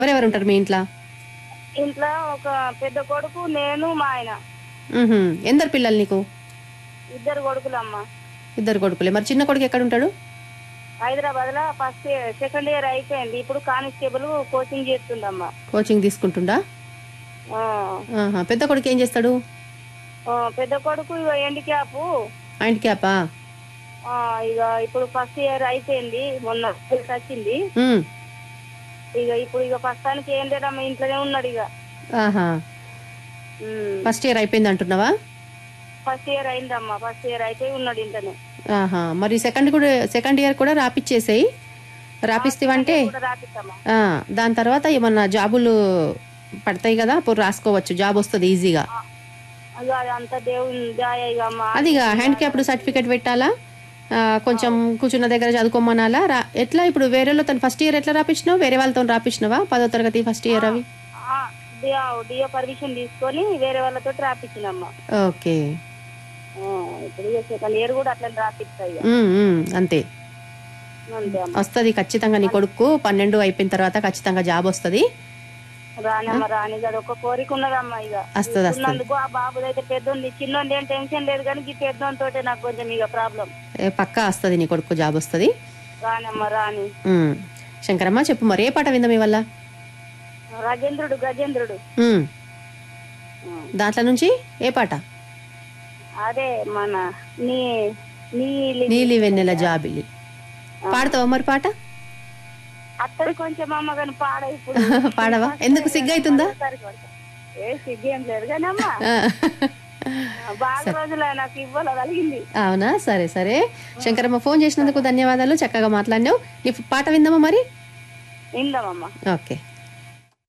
ఎవరెవరు ఉంటారు మీ ఇంట్లో ఇంట్లో ఒక పెద్ద కొడుకు నేను మా ఆయన మ్హూ. ఎందరు పిల్లలు నీకు ఇద్దరు కొడుకులమ్మ ఇద్దరు కొడుకులే మరి చిన్న కొడుకు ఎక్కడ ఉంటాడు హైదరాబాద్ లో ఫస్ట్ ఇయర్ సెకండ్ ఇయర్ అయిపోయింది ఇప్పుడు కానిస్టేబుల్ కోచింగ్ చేస్తుందమ్మా కోచింగ్ తీసుకుంటుండా ఆ. ఆహా. పెద్ద కొడుకు ఏం చేస్తాడు ఆ, పెద్ద కొడుకు ఇక ఎండి క్యాప్ ఆయన క్యాపా ఇక ఇప్పుడు ఫస్ట్ ఇయర్ అయిపోయింది మొన్న రిజల్ట్ వచ్చింది మ్. ఇక ఇప్పుడు ఇక ప్రస్తుతానికి ఏం లేదమ్మా ఇంట్లోనే ఉన్నాడు ఇక ఆహా ఫస్ట్ ఇయర్ అయిపోయింది అంటున్నావా ఫస్ట్ ఇయర్ అయిందమ్మా ఫస్ట్ ఇయర్ అయిపోయి ఉన్నాడు ఇంట్లోనే ఆహా మరి సెకండ్ కూడా సెకండ్ ఇయర్ కూడా రాపిచ్చేసేయి రాపిస్తేవంటే కూడా రాపిస్తామా ఆ, దాని తర్వాత ఏమన్నా జాబులు పడతాయి కదా అప్పుడు రాసుకోవచ్చు జాబ్ వస్తుంది ఈజీగా ఇక అది అంత దేవుని దయ ఇక అమ్మా అది ఇక హ్యాండ్ క్యాప్డ్ సర్టిఫికేట్ పెట్టాలా ఆ, కొంచెం కూర్చున్న దగ్గర చదువుకోమనాలా రా ఎట్లా ఇప్పుడు వేరేలో తను ఫస్ట్ ఇయర్ ఎట్లా రాపించినావు వేరే వాళ్ళతో రాపించినావా పదో తరగతి ఫస్ట్ ఇయర్ అవి ఆ, డియో డియో పర్మిషన్ తీసుకొని వేరే వాళ్ళతో రాపించినమ్మా ఓకే ఆ, ఇప్పుడు ఇక సెకండ్ ఇయర్ కూడా అట్లా రాపిస్తాయి ఇక. ఉమ్, ఉమ్, అంతే అంతే అమ్మ వస్తుంది ఖచ్చితంగా నీ కొడుకు పన్నెండు అయిపోయిన తర్వాత ఖచ్చితంగా జాబ్ వస్తుంది రానమ్మ రాని కదా ఒక కోరిక ఉన్నదమ్మా ఇక వస్తుంది వస్తుంది ఉన్నందుకు ఆ బాబుది అయితే పెద్దోంది చిన్నోంది ఏం టెన్షన్ లేదు కానీ ఈ పెద్దోని తోటే నాకు కొంచెం ఇక ప్రాబ్లం ఏ, పక్కా వస్తుంది నీ కొడుకు జాబ్ వస్తుంది రానమ్మ రాని ఉమ్. శంకరమ్మ చెప్పు మరి ఏ పాట విందాం ఇవల్ల రాజేంద్రుడు గజేంద్రుడు ఉమ్. ఆ, దాంట్లో నుంచి ఏ పాట అదే మన నీ నీలి నీలి వెన్నెల జాబిలి పాడతావా మరి పాట అత్తడి కొంచెం అమ్మ కానీ పాడ ఇప్పుడు పాడవా ఎందుకు సిగ్గైతుందా సరికి పడతా. ఏ సిగ్గేం లేదు కానీ అమ్మ ఆ. బాగా రోజులు నాకు ఇవ్వాలి కలిగింది అవునా సరే సరే శంకరమ్మ ఫోన్ చేసినందుకు ధన్యవాదాలు చక్కగా మాట్లాడినావు నీ పాట విందామా మరి ఇందామమ్మా ఓకే